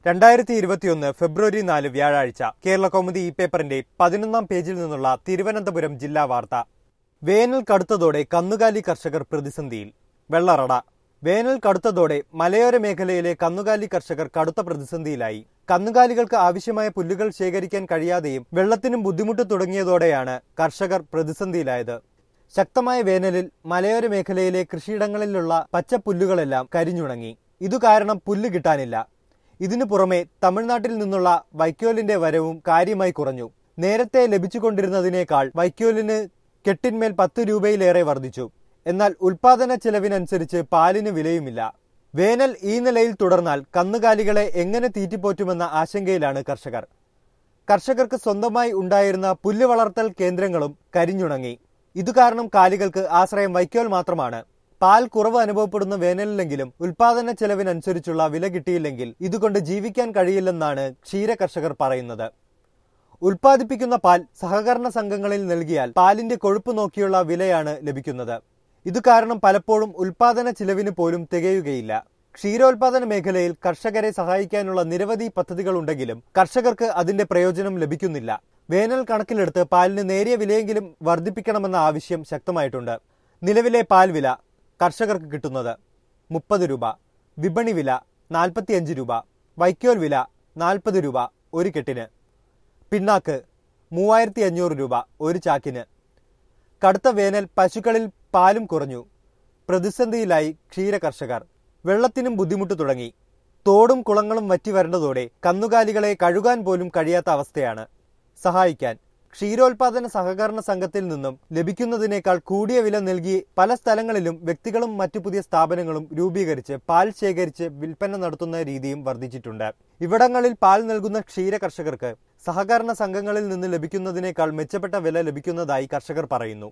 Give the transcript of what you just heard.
രണ്ടായിരത്തി ഇരുപത്തിയൊന്ന് ഫെബ്രുവരി നാല് വ്യാഴാഴ്ച കേരള കൗമുദി ഈ പേപ്പറിന്റെ പതിനൊന്നാം പേജിൽ നിന്നുള്ള തിരുവനന്തപുരം ജില്ലാ വാർത്ത വേനൽ കടുത്തതോടെ കന്നുകാലി കർഷകർ പ്രതിസന്ധിയിൽ വെള്ളറട വേനൽ കടുത്തതോടെ മലയോര മേഖലയിലെ കന്നുകാലി കർഷകർ കടുത്ത പ്രതിസന്ധിയിലായി കന്നുകാലികൾക്ക് ആവശ്യമായ പുല്ലുകൾ ശേഖരിക്കാൻ കഴിയാതെയും വെള്ളത്തിനും ബുദ്ധിമുട്ട് തുടങ്ങിയതോടെയാണ് കർഷകർ പ്രതിസന്ധിയിലായത് ശക്തമായ വേനലിൽ മലയോര മേഖലയിലെ കൃഷിയിടങ്ങളിലുള്ള പച്ചപ്പുല്ലുകളെല്ലാം കരിഞ്ഞുണങ്ങി ഇതു കാരണം പുല്ല് കിട്ടാനില്ല ഇതിനു പുറമെ തമിഴ്നാട്ടിൽ നിന്നുള്ള വൈക്കോലിന്റെ വരവും കാര്യമായി കുറഞ്ഞു നേരത്തെ ലഭിച്ചുകൊണ്ടിരുന്നതിനേക്കാൾ വൈക്കോലിന് കെട്ടിന്മേൽ പത്ത് രൂപയിലേറെ വർദ്ധിച്ചു എന്നാൽ ഉൽപാദന ചെലവിനനുസരിച്ച് പാലിന് വിലയുമില്ല വേനൽ ഈ നിലയിൽ തുടർന്നാൽ കന്നുകാലികളെ എങ്ങനെ തീറ്റിപ്പോറ്റുമെന്ന ആശങ്കയിലാണ് കർഷകർ കർഷകർക്ക് സ്വന്തമായി ഉണ്ടായിരുന്ന പുല്ല് വളർത്തൽ കേന്ദ്രങ്ങളും കരിഞ്ഞുണങ്ങി ഇതുകാരണം കാലികൾക്ക് ആശ്രയം വൈക്കോൽ മാത്രമാണ് പാൽ കുറവ് അനുഭവപ്പെടുന്ന വേനലിലെങ്കിലും ഉൽപാദന ചെലവിനനുസരിച്ചുള്ള വില കിട്ടിയില്ലെങ്കിൽ ഇതുകൊണ്ട് ജീവിക്കാൻ കഴിയില്ലെന്നാണ് ക്ഷീര കർഷകർ പറയുന്നത് ഉൽപ്പാദിപ്പിക്കുന്ന പാൽ സഹകരണ സംഘങ്ങളിൽ നൽകിയാൽ പാലിന്റെ കൊഴുപ്പ് നോക്കിയുള്ള വിലയാണ് ലഭിക്കുന്നത് ഇത് കാരണം പലപ്പോഴും ഉൽപാദന ചിലവിന് പോലും തികയുകയില്ല ക്ഷീരോത്പാദന മേഖലയിൽ കർഷകരെ സഹായിക്കാനുള്ള നിരവധി പദ്ധതികളുണ്ടെങ്കിലും കർഷകർക്ക് അതിന്റെ പ്രയോജനം ലഭിക്കുന്നില്ല വേനൽ കണക്കിലെടുത്ത് പാലിന് നേരിയ വിലയെങ്കിലും വർദ്ധിപ്പിക്കണമെന്ന ആവശ്യം ശക്തമായിട്ടുണ്ട് നിലവിലെ പാൽ വില കർഷകർക്ക് കിട്ടുന്നത് മുപ്പത് രൂപ വിപണി വില നാൽപ്പത്തിയഞ്ച് രൂപ വൈക്കോൽ വില നാൽപ്പത് രൂപ ഒരു കെട്ടിന് പിണ്ണാക്ക് മൂവായിരത്തി അഞ്ഞൂറ് രൂപ ഒരു ചാക്കിന് കടുത്ത വേനൽ പശുക്കളിൽ പാലും കുറഞ്ഞു പ്രതിസന്ധിയിലായി ക്ഷീര കർഷകർ വെള്ളത്തിനും ബുദ്ധിമുട്ട് തുടങ്ങി തോടും കുളങ്ങളും വറ്റി വരേണ്ടതോടെ കന്നുകാലികളെ കഴുകാൻ പോലും കഴിയാത്ത അവസ്ഥയാണ് സഹായിക്കാൻ ക്ഷീരോത്പാദന സഹകരണ സംഘത്തിൽ നിന്നും ലഭിക്കുന്നതിനേക്കാൾ കൂടിയ വില നൽകി പല സ്ഥലങ്ങളിലും വ്യക്തികളും മറ്റു പുതിയ സ്ഥാപനങ്ങളും രൂപീകരിച്ച് പാൽ ശേഖരിച്ച് വിൽപ്പന നടത്തുന്ന രീതിയും വർദ്ധിച്ചിട്ടുണ്ട് ഇവിടങ്ങളിൽ പാൽ നൽകുന്ന ക്ഷീര കർഷകർക്ക് സഹകരണ സംഘങ്ങളിൽ നിന്ന് ലഭിക്കുന്നതിനേക്കാൾ മെച്ചപ്പെട്ട വില ലഭിക്കുന്നതായി കർഷകർ പറയുന്നു